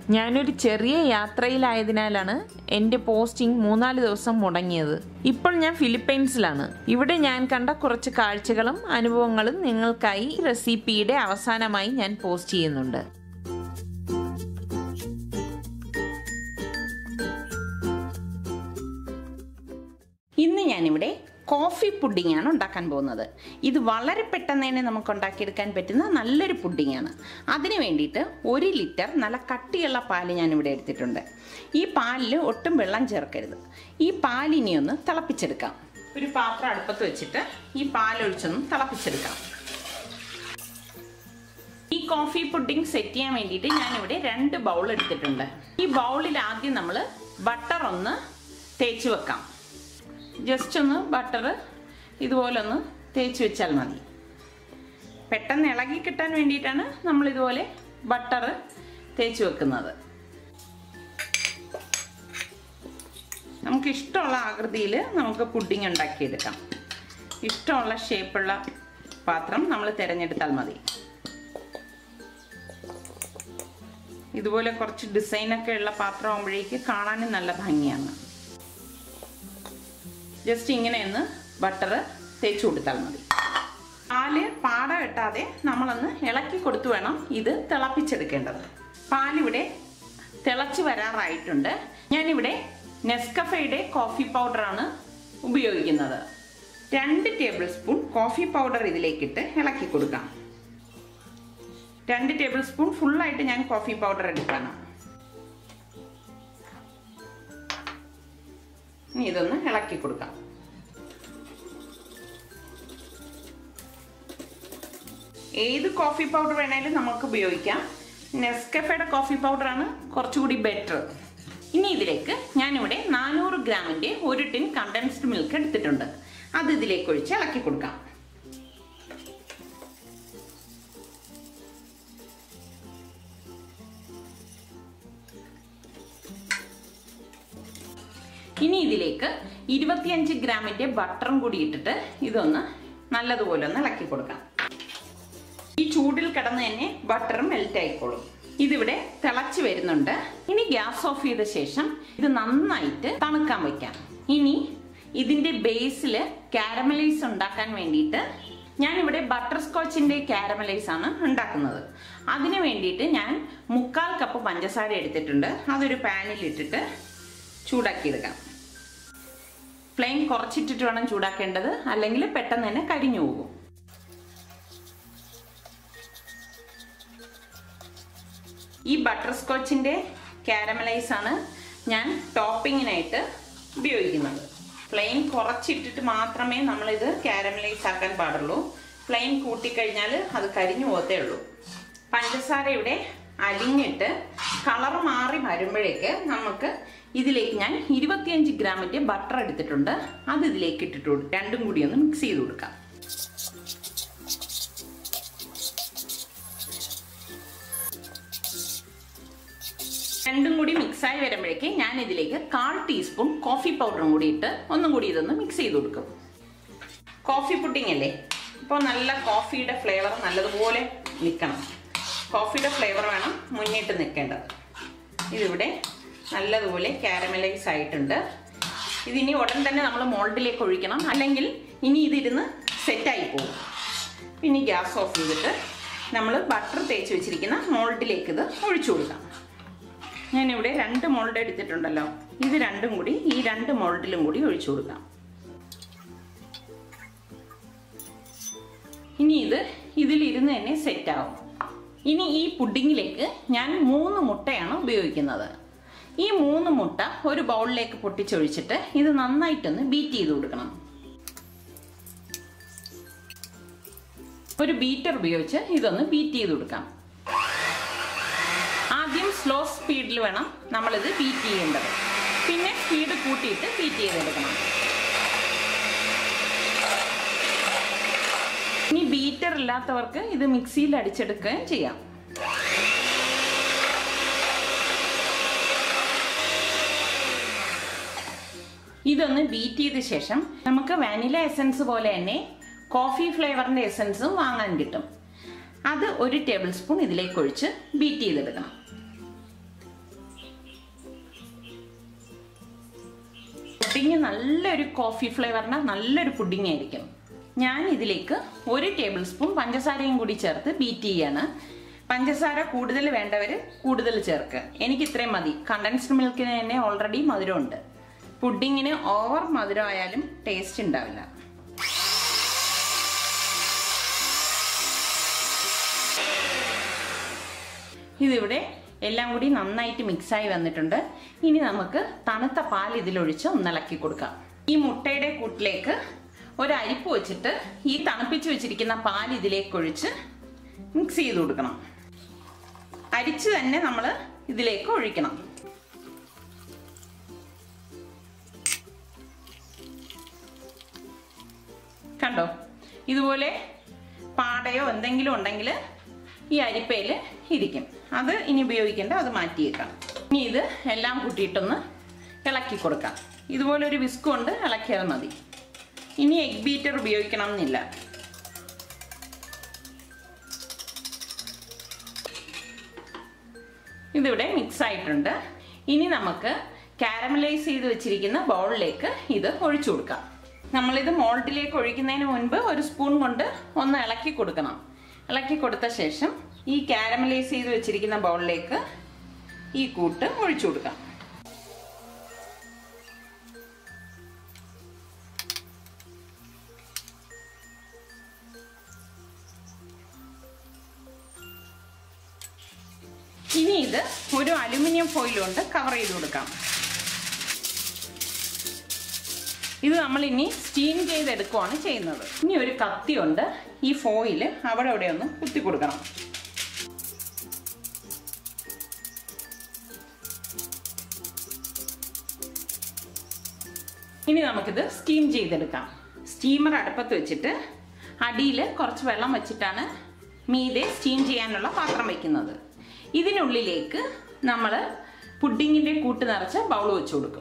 ഞാനൊരു ചെറിയ യാത്രയിലായതിനാലാണ് എൻ്റെ പോസ്റ്റിംഗ് മൂന്നാല് ദിവസം മുടങ്ങിയത് ഇപ്പോൾ ഞാൻ ഫിലിപ്പൈൻസിലാണ് ഇവിടെ ഞാൻ കണ്ട കുറച്ച് കാഴ്ചകളും അനുഭവങ്ങളും നിങ്ങൾക്കായി റെസിപ്പിയുടെ അവസാനമായി ഞാൻ പോസ്റ്റ് ചെയ്യുന്നുണ്ട് ഇന്ന് ഞാനിവിടെ കോഫി പുഡിങ്ങാണ് ഉണ്ടാക്കാൻ പോകുന്നത് ഇത് വളരെ പെട്ടെന്ന് തന്നെ നമുക്ക് ഉണ്ടാക്കിയെടുക്കാൻ പറ്റുന്ന നല്ലൊരു പുഡിങ്ങാണ് അതിന് വേണ്ടിയിട്ട് ഒരു ലിറ്റർ നല്ല കട്ടിയുള്ള പാല് ഞാനിവിടെ എടുത്തിട്ടുണ്ട് ഈ പാലിൽ ഒട്ടും വെള്ളം ചേർക്കരുത് ഈ പാലിനി ഒന്ന് തിളപ്പിച്ചെടുക്കാം ഒരു പാത്രം അടുപ്പത്ത് വെച്ചിട്ട് ഈ പാലൊഴിച്ചൊന്ന് തിളപ്പിച്ചെടുക്കാം ഈ കോഫി പുഡിംഗ് സെറ്റ് ചെയ്യാൻ വേണ്ടിയിട്ട് ഞാനിവിടെ രണ്ട് ബൗൾ എടുത്തിട്ടുണ്ട് ഈ ബൗളിൽ ആദ്യം നമ്മൾ ബട്ടർ ഒന്ന് തേച്ച് വെക്കാം ജസ്റ്റ് ഒന്ന് ബട്ടർ ഇതുപോലെ ഒന്ന് തേച്ച് വെച്ചാൽ മതി പെട്ടെന്ന് ഇളകി കിട്ടാൻ വേണ്ടിയിട്ടാണ് നമ്മൾ ഇതുപോലെ ബട്ടർ തേച്ച് വെക്കുന്നത് നമുക്ക് ഇഷ്ടമുള്ള ആകൃതിയിൽ നമുക്ക് പുഡിംഗ് ഉണ്ടാക്കിയെടുക്കാം ഇഷ്ടമുള്ള ഷേപ്പുള്ള പാത്രം നമ്മൾ തിരഞ്ഞെടുത്താൽ മതി ഇതുപോലെ കുറച്ച് ഡിസൈനൊക്കെ ഉള്ള പാത്രം ആകുമ്പോഴേക്ക് കാണാനും നല്ല ഭംഗിയാണ് ജസ്റ്റ് ഇങ്ങനെ ഒന്ന് ബട്ടർ തേച്ച് കൊടുത്താൽ മതി പാല് പാട കെട്ടാതെ നമ്മളൊന്ന് ഇളക്കി കൊടുത്തു വേണം ഇത് തിളപ്പിച്ചെടുക്കേണ്ടത് പാലിവിടെ തിളച്ച് വരാറായിട്ടുണ്ട് ഞാനിവിടെ നെസ്കഫയുടെ കോഫി പൗഡറാണ് ഉപയോഗിക്കുന്നത് രണ്ട് ടേബിൾ സ്പൂൺ കോഫി പൗഡർ ഇതിലേക്കിട്ട് ഇളക്കി കൊടുക്കാം രണ്ട് ടേബിൾ സ്പൂൺ ഫുള്ളായിട്ട് ഞാൻ കോഫി പൗഡർ എടുക്കണം ഇനി ഇതൊന്ന് ഇളക്കി കൊടുക്കാം ഏത് കോഫി പൗഡർ വേണേലും നമുക്ക് ഉപയോഗിക്കാം നെസ്കഫയുടെ കോഫി പൗഡറാണ് കുറച്ചുകൂടി ബെറ്റർ ഇനി ഇതിലേക്ക് ഞാനിവിടെ നാനൂറ് ഗ്രാമിൻ്റെ ഒരു ടിൻ കണ്ടൻസ്ഡ് മിൽക്ക് എടുത്തിട്ടുണ്ട് അത് ഇതിലേക്ക് ഒഴിച്ച് ഇളക്കി കൊടുക്കാം ഇനി ഇതിലേക്ക് ഇരുപത്തിയഞ്ച് ഗ്രാമിന്റെ ബട്ടറും കൂടി ഇട്ടിട്ട് ഇതൊന്ന് നല്ലതുപോലെ ഒന്ന് ഇളക്കി കൊടുക്കാം ഈ ചൂടിൽ കിടന്ന് തന്നെ ബട്ടർ മെൽറ്റ് ആയിക്കോളും ഇതിവിടെ തിളച്ച് വരുന്നുണ്ട് ഇനി ഗ്യാസ് ഓഫ് ചെയ്ത ശേഷം ഇത് നന്നായിട്ട് തണുക്കാൻ വയ്ക്കാം ഇനി ഇതിന്റെ ബേസിൽ കാരമലൈസ് ഉണ്ടാക്കാൻ വേണ്ടിയിട്ട് ഞാനിവിടെ ബട്ടർ സ്കോച്ചിന്റെ കാരമലൈസ് ആണ് ഉണ്ടാക്കുന്നത് അതിന് വേണ്ടിയിട്ട് ഞാൻ മുക്കാൽ കപ്പ് പഞ്ചസാര എടുത്തിട്ടുണ്ട് അതൊരു പാനിൽ ഇട്ടിട്ട് ചൂടാക്കിയെടുക്കാം ഫ്ലെയിം കുറച്ചിട്ടിട്ട് വേണം ചൂടാക്കേണ്ടത് അല്ലെങ്കിൽ പെട്ടെന്ന് തന്നെ കരിഞ്ഞു പോകും ഈ ബട്ടർ സ്കോച്ചിന്റെ കാരമലൈസ് ആണ് ഞാൻ ടോപ്പിങ്ങിനായിട്ട് ഉപയോഗിക്കുന്നത് ഫ്ലെയിം കുറച്ചിട്ടിട്ട് മാത്രമേ നമ്മളിത് കാരമലൈസ് ആക്കാൻ പാടുള്ളൂ ഫ്ലെയിം കൂട്ടിക്കഴിഞ്ഞാൽ അത് കരിഞ്ഞു പോകത്തേ ഉള്ളൂ പഞ്ചസാര ഇവിടെ അലിഞ്ഞിട്ട് കളർ മാറി വരുമ്പോഴേക്ക് നമുക്ക് ഇതിലേക്ക് ഞാൻ ഇരുപത്തിയഞ്ച് ഗ്രാമിന്റെ ബട്ടർ എടുത്തിട്ടുണ്ട് അത് ഇതിലേക്ക് ഇട്ടിട്ട് കൊടുക്കും രണ്ടും കൂടി ഒന്ന് മിക്സ് ചെയ്ത് കൊടുക്കാം രണ്ടും കൂടി മിക്സായി വരുമ്പോഴേക്ക് ഞാൻ ഇതിലേക്ക് കാൽ ടീസ്പൂൺ കോഫി പൗഡറും കൂടി ഇട്ട് ഒന്നും കൂടി ഇതൊന്ന് മിക്സ് ചെയ്ത് കൊടുക്കും കോഫി പുഡിംഗ് അല്ലേ ഇപ്പോൾ നല്ല കോഫിയുടെ ഫ്ലേവർ നല്ലതുപോലെ നിൽക്കണം കോഫിയുടെ ഫ്ലേവർ വേണം മുന്നിട്ട് നിൽക്കേണ്ടത് ഇതിവിടെ നല്ലതുപോലെ കാരമലൈസ് ആയിട്ടുണ്ട് ഇതിനി ഉടൻ തന്നെ നമ്മൾ മോൾഡിലേക്ക് ഒഴിക്കണം അല്ലെങ്കിൽ ഇനി ഇതിരുന്ന് സെറ്റായി പോകും പിന്നെ ഗ്യാസ് ഓഫ് ചെയ്തിട്ട് നമ്മൾ ബട്ടർ തേച്ച് വെച്ചിരിക്കുന്ന മോൾഡിലേക്ക് ഇത് ഒഴിച്ചു കൊടുക്കാം ഞാനിവിടെ രണ്ട് മോൾഡ് എടുത്തിട്ടുണ്ടല്ലോ ഇത് രണ്ടും കൂടി ഈ രണ്ട് മോൾഡിലും കൂടി ഒഴിച്ചു കൊടുക്കാം ഇനി ഇത് ഇതിലിരുന്ന് തന്നെ സെറ്റ് ആവും ഇനി ഈ പുഡിങ്ങിലേക്ക് ഞാൻ മൂന്ന് മുട്ടയാണ് ഉപയോഗിക്കുന്നത് ഈ മൂന്ന് മുട്ട ഒരു ബൗളിലേക്ക് പൊട്ടിച്ചൊഴിച്ചിട്ട് ഇത് നന്നായിട്ടൊന്ന് ബീറ്റ് ചെയ്ത് കൊടുക്കണം ഒരു ബീറ്റർ ഉപയോഗിച്ച് ഇതൊന്ന് ബീറ്റ് ചെയ്ത് കൊടുക്കാം ആദ്യം സ്ലോ സ്പീഡിൽ വേണം നമ്മളിത് ബീറ്റ് ചെയ്യേണ്ടത് പിന്നെ സ്പീഡ് കൂട്ടിയിട്ട് ബീറ്റ് ചെയ്തെടുക്കണം ഇനി ബീറ്റർ ഇല്ലാത്തവർക്ക് ഇത് മിക്സിയിൽ അടിച്ചെടുക്കുകയും ചെയ്യാം ഇതൊന്ന് ബീറ്റ് ചെയ്ത ശേഷം നമുക്ക് വാനില എസൻസ് പോലെ തന്നെ കോഫി ഫ്ലേവറിന്റെ എസൻസും വാങ്ങാൻ കിട്ടും അത് ഒരു ടേബിൾ സ്പൂൺ ഇതിലേക്ക് ഒഴിച്ച് ബീറ്റ് ചെയ്തെടുക്കണം പുഡിങ് നല്ലൊരു കോഫി ഫ്ലേവറിന് നല്ലൊരു പുഡിങ് ആയിരിക്കും ഞാൻ ഇതിലേക്ക് ഒരു ടേബിൾ സ്പൂൺ പഞ്ചസാരയും കൂടി ചേർത്ത് ബീറ്റ് ചെയ്യാണ് പഞ്ചസാര കൂടുതൽ വേണ്ടവർ കൂടുതൽ ചേർക്ക് എനിക്ക് ഇത്രയും മതി കണ്ടൻസ്ഡ് മിൽക്കിന് തന്നെ ഓൾറെഡി മധുരമുണ്ട് പുഡിങ്ങിന് ഓവർ മധുരം ആയാലും ടേസ്റ്റ് ഉണ്ടാവില്ല ഇതിവിടെ എല്ലാം കൂടി നന്നായിട്ട് മിക്സായി വന്നിട്ടുണ്ട് ഇനി നമുക്ക് തണുത്ത പാൽ ഇതിലൊഴിച്ച് ഒന്നിളക്കി കൊടുക്കാം ഈ മുട്ടയുടെ കൂട്ടിലേക്ക് ഒരു അരിപ്പ് വെച്ചിട്ട് ഈ തണുപ്പിച്ച് വെച്ചിരിക്കുന്ന പാൽ ഇതിലേക്ക് ഒഴിച്ച് മിക്സ് ചെയ്ത് കൊടുക്കണം അരിച്ച് തന്നെ നമ്മൾ ഇതിലേക്ക് ഒഴിക്കണം കണ്ടോ ഇതുപോലെ പാടയോ എന്തെങ്കിലും ഉണ്ടെങ്കിൽ ഈ അരിപ്പയിൽ ഇരിക്കും അത് ഇനി ഉപയോഗിക്കേണ്ട അത് മാറ്റിയേക്കാം ഇനി ഇത് എല്ലാം കൂട്ടിയിട്ടൊന്ന് ഇളക്കി കൊടുക്കാം ഇതുപോലെ ഒരു വിസ്ക് കൊണ്ട് ഇളക്കിയാൽ മതി ഇനി എഗ് ബീറ്റർ ഉപയോഗിക്കണം എന്നില്ല ഇതിവിടെ മിക്സ് ആയിട്ടുണ്ട് ഇനി നമുക്ക് കാരമലൈസ് ചെയ്ത് വെച്ചിരിക്കുന്ന ബൗളിലേക്ക് ഇത് ഒഴിച്ചു കൊടുക്കാം നമ്മളിത് മോൾഡിലേക്ക് ഒഴിക്കുന്നതിന് മുൻപ് ഒരു സ്പൂൺ കൊണ്ട് ഒന്ന് ഇളക്കി കൊടുക്കണം ഇളക്കി കൊടുത്ത ശേഷം ഈ കാരമലൈസ് ചെയ്ത് വെച്ചിരിക്കുന്ന ബൗളിലേക്ക് ഈ കൂട്ട് ഒഴിച്ചു കൊടുക്കാം ഇനി ഇത് ഒരു അലുമിനിയം ഫോയിൽ കൊണ്ട് കവർ ചെയ്ത് കൊടുക്കാം ഇത് നമ്മൾ ഇനി സ്റ്റീം ചെയ്തെടുക്കുവാണ് ചെയ്യുന്നത് ഇനി ഒരു കത്തിയുണ്ട് ഈ ഫോയിൽ അവിടെ അവിടെ ഒന്ന് കുത്തി കൊടുക്കണം ഇനി നമുക്കിത് സ്റ്റീം ചെയ്തെടുക്കാം സ്റ്റീമർ അടുപ്പത്ത് വെച്ചിട്ട് അടിയിൽ കുറച്ച് വെള്ളം വെച്ചിട്ടാണ് മീതെ സ്റ്റീം ചെയ്യാനുള്ള പാത്രം വയ്ക്കുന്നത് ഇതിനുള്ളിലേക്ക് നമ്മൾ പുഡിങ്ങിൻ്റെ കൂട്ട് നിറച്ച് ബൗൾ വെച്ച് കൊടുക്കും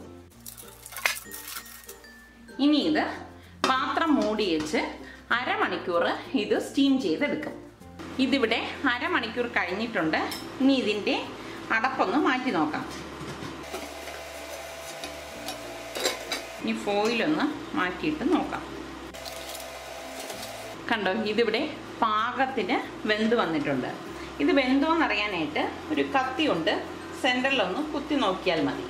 ഇനി ഇത് പാത്രം മൂടി വെച്ച് അരമണിക്കൂർ ഇത് സ്റ്റീം ചെയ്തെടുക്കും ഇതിവിടെ അരമണിക്കൂർ കഴിഞ്ഞിട്ടുണ്ട് ഇനി ഇതിൻ്റെ അടപ്പൊന്ന് മാറ്റി നോക്കാം ഇനി ഫോയിലൊന്ന് മാറ്റിയിട്ട് നോക്കാം കണ്ടോ ഇതിവിടെ പാകത്തിന് വെന്ത് വന്നിട്ടുണ്ട് ഇത് വെന്തോന്ന് അറിയാനായിട്ട് ഒരു കത്തി കൊണ്ട് സെൻറ്ററിലൊന്ന് കുത്തി നോക്കിയാൽ മതി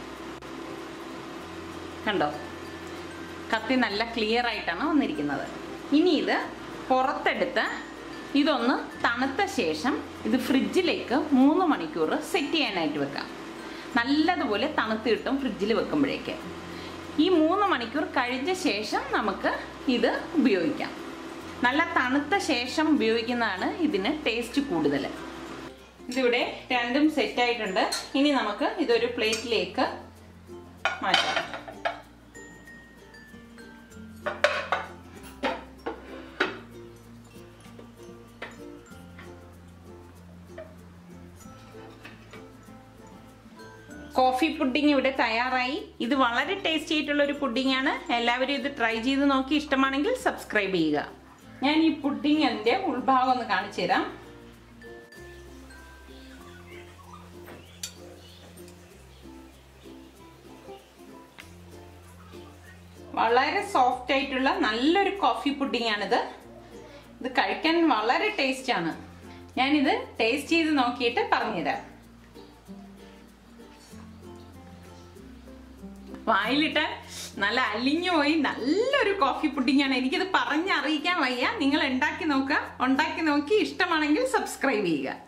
കണ്ടോ കത്തി നല്ല ക്ലിയർ ആയിട്ടാണ് വന്നിരിക്കുന്നത് ഇനി ഇത് പുറത്തെടുത്ത് ഇതൊന്ന് തണുത്ത ശേഷം ഇത് ഫ്രിഡ്ജിലേക്ക് മൂന്ന് മണിക്കൂർ സെറ്റ് ചെയ്യാനായിട്ട് വെക്കാം നല്ലതുപോലെ തണുത്ത് കിട്ടും ഫ്രിഡ്ജിൽ വെക്കുമ്പോഴേക്ക് ഈ മൂന്ന് മണിക്കൂർ കഴിഞ്ഞ ശേഷം നമുക്ക് ഇത് ഉപയോഗിക്കാം നല്ല തണുത്ത ശേഷം ഉപയോഗിക്കുന്നതാണ് ഇതിന് ടേസ്റ്റ് കൂടുതൽ ഇതിവിടെ രണ്ടും സെറ്റ് ആയിട്ടുണ്ട് ഇനി നമുക്ക് ഇതൊരു പ്ലേറ്റിലേക്ക് മാറ്റാം കോഫി പുഡിംഗ് ഇവിടെ തയ്യാറായി ഇത് വളരെ ടേസ്റ്റി ആയിട്ടുള്ള ഒരു പുഡിംഗ് ആണ് എല്ലാവരും ഇത് ട്രൈ ചെയ്ത് നോക്കി ഇഷ്ടമാണെങ്കിൽ സബ്സ്ക്രൈബ് ചെയ്യുക ഞാൻ ഈ പുഡിങ്ങിന്റെ ഉൾഭാഗം ഒന്ന് കാണിച്ചു തരാം വളരെ സോഫ്റ്റ് ആയിട്ടുള്ള നല്ലൊരു കോഫി പുഡിംഗ് ആണിത് ഇത് കഴിക്കാൻ വളരെ ടേസ്റ്റ് ആണ് ഞാനിത് ടേസ്റ്റ് ചെയ്ത് നോക്കിയിട്ട് പറഞ്ഞുതരാം വായിലിട്ട് നല്ല അലിഞ്ഞു പോയി നല്ലൊരു കോഫി പുഡിംഗ് ആണ് എനിക്കിത് പറഞ്ഞറിയിക്കാൻ വയ്യ നിങ്ങൾ ഉണ്ടാക്കി നോക്കുക ഉണ്ടാക്കി നോക്കി ഇഷ്ടമാണെങ്കിൽ സബ്സ്ക്രൈബ് ചെയ്യുക